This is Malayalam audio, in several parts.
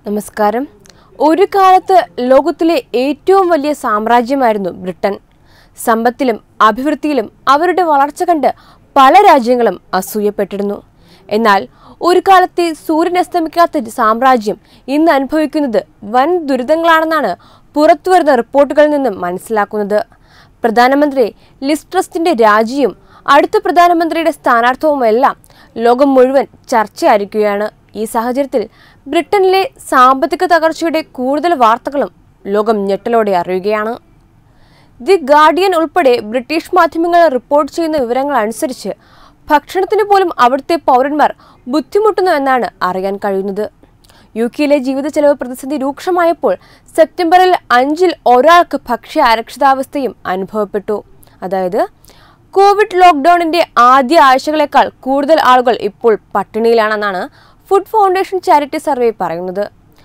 നമസ്കാരം ഒരു കാലത്ത് ലോകത്തിലെ ഏറ്റവും വലിയ സാമ്രാജ്യമായിരുന്നു ബ്രിട്ടൻ സമ്പത്തിലും അഭിവൃദ്ധിയിലും അവരുടെ വളർച്ച കണ്ട് പല രാജ്യങ്ങളും അസൂയപ്പെട്ടിരുന്നു എന്നാൽ ഒരു കാലത്തെ സൂര്യൻ അസ്തമിക്കാത്ത സാമ്രാജ്യം ഇന്ന് അനുഭവിക്കുന്നത് വൻ ദുരിതങ്ങളാണെന്നാണ് പുറത്തുവരുന്ന റിപ്പോർട്ടുകളിൽ നിന്നും മനസ്സിലാക്കുന്നത് പ്രധാനമന്ത്രി ലിസ് ട്രസ്റ്റിന്റെ രാജിയും അടുത്ത പ്രധാനമന്ത്രിയുടെ സ്ഥാനാർത്ഥവുമെല്ലാം ലോകം മുഴുവൻ ചർച്ചയായിരിക്കുകയാണ് ഈ സാഹചര്യത്തിൽ ബ്രിട്ടനിലെ സാമ്പത്തിക തകർച്ചയുടെ കൂടുതൽ വാർത്തകളും ലോകം ഞെട്ടലോടെ അറിയുകയാണ് ദി ഗാർഡിയൻ ഉൾപ്പെടെ ബ്രിട്ടീഷ് മാധ്യമങ്ങൾ റിപ്പോർട്ട് ചെയ്യുന്ന വിവരങ്ങൾ അനുസരിച്ച് ഭക്ഷണത്തിന് പോലും അവിടുത്തെ പൗരന്മാർ ബുദ്ധിമുട്ടുന്നു എന്നാണ് അറിയാൻ കഴിയുന്നത് യു കെയിലെ ജീവിത ചെലവ് പ്രതിസന്ധി രൂക്ഷമായപ്പോൾ സെപ്റ്റംബറിൽ അഞ്ചിൽ ഒരാൾക്ക് ഭക്ഷ്യ അരക്ഷിതാവസ്ഥയും അനുഭവപ്പെട്ടു അതായത് കോവിഡ് ലോക്ക്ഡൌണിന്റെ ആദ്യ ആഴ്ചകളേക്കാൾ കൂടുതൽ ആളുകൾ ഇപ്പോൾ പട്ടിണിയിലാണെന്നാണ് ഫുഡ് ഫൗണ്ടേഷൻ ചാരിറ്റി സർവേ പറയുന്നത്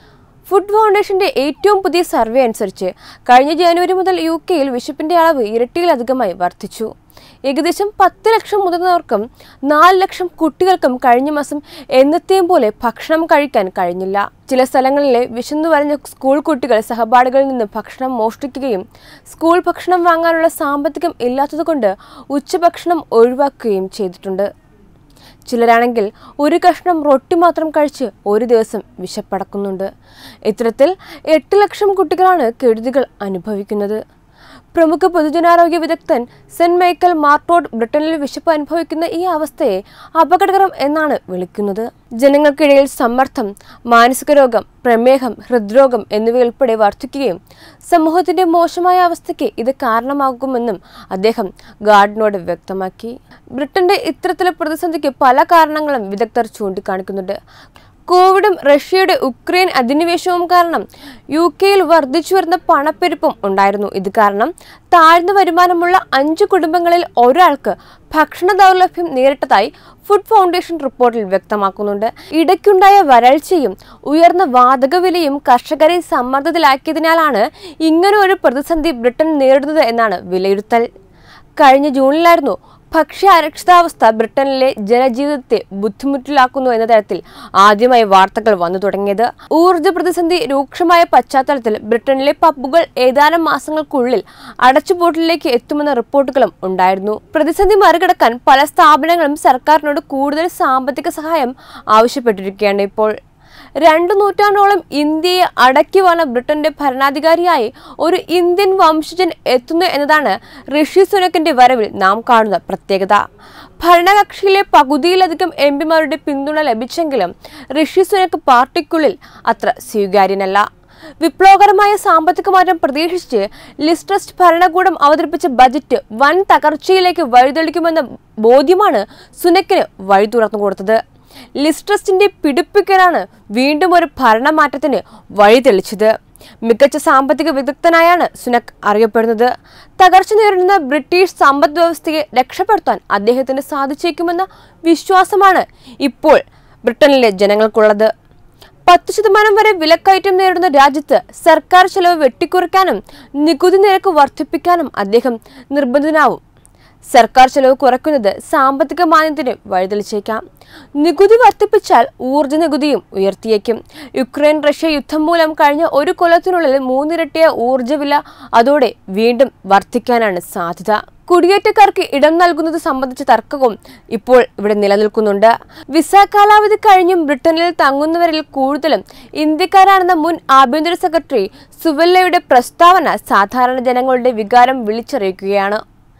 ഫുഡ് ഫൗണ്ടേഷന്റെ ഏറ്റവും പുതിയ സർവേ അനുസരിച്ച് കഴിഞ്ഞ ജനുവരി മുതൽ യു കെയിൽ വിശപ്പിന്റെ അളവ് ഇരട്ടിയിലധികമായി വർദ്ധിച്ചു ഏകദേശം പത്ത് ലക്ഷം മുതിർന്നവർക്കും നാല് ലക്ഷം കുട്ടികൾക്കും കഴിഞ്ഞ മാസം എന്നത്തെയും പോലെ ഭക്ഷണം കഴിക്കാൻ കഴിഞ്ഞില്ല ചില സ്ഥലങ്ങളിലെ വിശന്നു വരഞ്ഞ സ്കൂൾ കുട്ടികൾ സഹപാഠികളിൽ നിന്ന് ഭക്ഷണം മോഷ്ടിക്കുകയും സ്കൂൾ ഭക്ഷണം വാങ്ങാനുള്ള സാമ്പത്തികം ഇല്ലാത്തതുകൊണ്ട് ഉച്ചഭക്ഷണം ഒഴിവാക്കുകയും ചെയ്തിട്ടുണ്ട് ചിലരാണെങ്കിൽ ഒരു കഷ്ണം റൊട്ടി മാത്രം കഴിച്ച് ഒരു ദിവസം വിശപ്പടക്കുന്നുണ്ട് ഇത്തരത്തിൽ എട്ട് ലക്ഷം കുട്ടികളാണ് കെടുതികൾ അനുഭവിക്കുന്നത് പ്രമുഖ പൊതുജനാരോഗ്യ വിദഗ്ധൻ സെന്റ് മൈക്കൽ മാർട്ടോഡ് ബ്രിട്ടനിൽ വിശപ്പ് അനുഭവിക്കുന്ന ഈ അവസ്ഥയെ അപകടകരം എന്നാണ് വിളിക്കുന്നത് ജനങ്ങൾക്കിടയിൽ സമ്മർദ്ദം മാനസിക രോഗം പ്രമേഹം ഹൃദ്രോഗം എന്നിവയുൾപ്പെടെ വർദ്ധിക്കുകയും സമൂഹത്തിന്റെ മോശമായ അവസ്ഥയ്ക്ക് ഇത് കാരണമാകുമെന്നും അദ്ദേഹം ഗാർഡിനോട് വ്യക്തമാക്കി ബ്രിട്ടന്റെ ഇത്തരത്തിലെ പ്രതിസന്ധിക്ക് പല കാരണങ്ങളും വിദഗ്ധർ ചൂണ്ടിക്കാണിക്കുന്നുണ്ട് കോവിഡും റഷ്യയുടെ ഉക്രൈൻ അധിനിവേശവും കാരണം യു കെയിൽ വർദ്ധിച്ചു വരുന്ന പണപ്പെരുപ്പം ഉണ്ടായിരുന്നു ഇത് കാരണം താഴ്ന്ന വരുമാനമുള്ള അഞ്ച് കുടുംബങ്ങളിൽ ഒരാൾക്ക് ഭക്ഷണ ദൗർലഭ്യം നേരിട്ടതായി ഫുഡ് ഫൗണ്ടേഷൻ റിപ്പോർട്ടിൽ വ്യക്തമാക്കുന്നുണ്ട് ഇടയ്ക്കുണ്ടായ വരൾച്ചയും ഉയർന്ന വാതകവിലയും കർഷകരെ സമ്മർദ്ദത്തിലാക്കിയതിനാലാണ് ഇങ്ങനെ ഒരു പ്രതിസന്ധി ബ്രിട്ടൻ നേരിടുന്നത് എന്നാണ് വിലയിരുത്തൽ കഴിഞ്ഞ ജൂണിലായിരുന്നു ഭക്ഷ്യ അരക്ഷിതാവസ്ഥ ബ്രിട്ടനിലെ ജനജീവിതത്തെ ബുദ്ധിമുട്ടിലാക്കുന്നു എന്ന തരത്തിൽ ആദ്യമായി വാർത്തകൾ വന്നു തുടങ്ങിയത് ഊർജ്ജ പ്രതിസന്ധി രൂക്ഷമായ പശ്ചാത്തലത്തിൽ ബ്രിട്ടനിലെ പബ്ബുകൾ ഏതാനും മാസങ്ങൾക്കുള്ളിൽ അടച്ചുപൂട്ടലിലേക്ക് എത്തുമെന്ന റിപ്പോർട്ടുകളും ഉണ്ടായിരുന്നു പ്രതിസന്ധി മറികടക്കാൻ പല സ്ഥാപനങ്ങളും സർക്കാരിനോട് കൂടുതൽ സാമ്പത്തിക സഹായം ആവശ്യപ്പെട്ടിരിക്കുകയാണ് ഇപ്പോൾ രണ്ടു നൂറ്റാണ്ടോളം ഇന്ത്യയെ അടക്കി വന്ന ബ്രിട്ടന്റെ ഭരണാധികാരിയായി ഒരു ഇന്ത്യൻ വംശജൻ എത്തുന്നു എന്നതാണ് ഋഷി സുനക്കിന്റെ വരവിൽ നാം കാണുന്ന പ്രത്യേകത ഭരണകക്ഷിയിലെ പകുതിയിലധികം എം പിമാരുടെ പിന്തുണ ലഭിച്ചെങ്കിലും ഋഷി സുനക്ക് പാർട്ടിക്കുള്ളിൽ അത്ര സ്വീകാര്യനല്ല വിപ്ലവകരമായ സാമ്പത്തിക മാറ്റം പ്രതീക്ഷിച്ച് ലിസ് ട്രസ്റ്റ് ഭരണകൂടം അവതരിപ്പിച്ച ബജറ്റ് വൻ തകർച്ചയിലേക്ക് വഴിതെളിക്കുമെന്ന ബോധ്യമാണ് സുനക്കിന് വഴി തുറന്നു കൊടുത്തത് ലിസ് ട്രസ്റ്റിന്റെ പിടിപ്പിക്കലാണ് വീണ്ടും ഒരു ഭരണമാറ്റത്തിന് വഴി തെളിച്ചത് മികച്ച സാമ്പത്തിക വിദഗ്ധനായാണ് സുനക് അറിയപ്പെടുന്നത് തകർച്ച നേരിടുന്ന ബ്രിട്ടീഷ് സമ്പദ് വ്യവസ്ഥയെ രക്ഷപ്പെടുത്താൻ അദ്ദേഹത്തിന് സാധിച്ചേക്കുമെന്ന വിശ്വാസമാണ് ഇപ്പോൾ ബ്രിട്ടനിലെ ജനങ്ങൾക്കുള്ളത് പത്ത് ശതമാനം വരെ വിലക്കയറ്റം നേരിടുന്ന രാജ്യത്ത് സർക്കാർ ചെലവ് വെട്ടിക്കുറയ്ക്കാനും നികുതി നിരക്ക് വർദ്ധിപ്പിക്കാനും അദ്ദേഹം നിർബന്ധിതനാവും സർക്കാർ ചെലവ് കുറയ്ക്കുന്നത് സാമ്പത്തിക മാന്ദ്യത്തിന് വഴിതെളിച്ചേക്കാം നികുതി വർദ്ധിപ്പിച്ചാൽ ഊർജ്ജ നികുതിയും ഉയർത്തിയേക്കും യുക്രൈൻ റഷ്യ യുദ്ധം മൂലം കഴിഞ്ഞ ഒരു കൊല്ലത്തിനുള്ളിൽ മൂന്നിരട്ടിയ ഊർജ്ജ വില അതോടെ വീണ്ടും വർദ്ധിക്കാനാണ് സാധ്യത കുടിയേറ്റക്കാർക്ക് ഇടം നൽകുന്നത് സംബന്ധിച്ച തർക്കവും ഇപ്പോൾ ഇവിടെ നിലനിൽക്കുന്നുണ്ട് വിസ കാലാവധി കഴിഞ്ഞും ബ്രിട്ടനിൽ തങ്ങുന്നവരിൽ കൂടുതലും ഇന്ത്യക്കാരാണെന്ന മുൻ ആഭ്യന്തര സെക്രട്ടറി സുവല്ലയുടെ പ്രസ്താവന സാധാരണ ജനങ്ങളുടെ വികാരം വിളിച്ചറിയിക്കുകയാണ്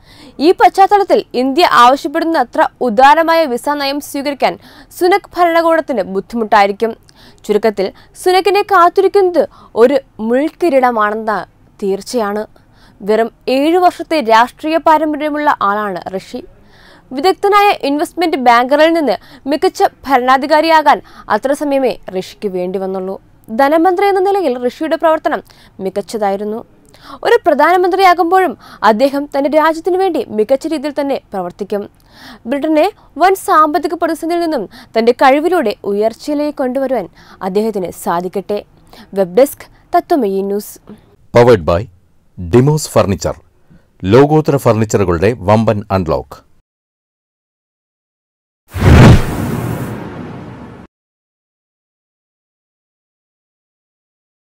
ഈ പശ്ചാത്തലത്തിൽ ഇന്ത്യ ആവശ്യപ്പെടുന്ന അത്ര ഉദാരമായ വിസ നയം സ്വീകരിക്കാൻ സുനക് ഭരണകൂടത്തിന് ബുദ്ധിമുട്ടായിരിക്കും ചുരുക്കത്തിൽ സുനക്കിനെ കാത്തിരിക്കുന്നത് ഒരു മുൾക്കിരീടമാണെന്ന തീർച്ചയാണ് വെറും ഏഴു വർഷത്തെ രാഷ്ട്രീയ പാരമ്പര്യമുള്ള ആളാണ് ഋഷി വിദഗ്ധനായ ഇൻവെസ്റ്റ്മെന്റ് ബാങ്കറിൽ നിന്ന് മികച്ച ഭരണാധികാരിയാകാൻ അത്ര സമയമേ ഋഷിക്ക് വേണ്ടി വന്നുള്ളൂ ധനമന്ത്രി എന്ന നിലയിൽ ഋഷിയുടെ പ്രവർത്തനം മികച്ചതായിരുന്നു ഒരു പ്രധാനമന്ത്രിയാകുമ്പോഴും അദ്ദേഹം തന്റെ രാജ്യത്തിനു വേണ്ടി മികച്ച രീതിയിൽ തന്നെ പ്രവർത്തിക്കും ബ്രിട്ടനെ വൻ സാമ്പത്തിക പ്രതിസന്ധിയിൽ നിന്നും തന്റെ കഴിവിലൂടെ ഉയർച്ചയിലേക്ക് കൊണ്ടുവരുവാൻ അദ്ദേഹത്തിന് സാധിക്കട്ടെ web desk Tatwamayi news powered by Demos furniture ലോകോത്തര ഫർണിച്ചറുകളുടെ വമ്പൻ അൺലോക്ക്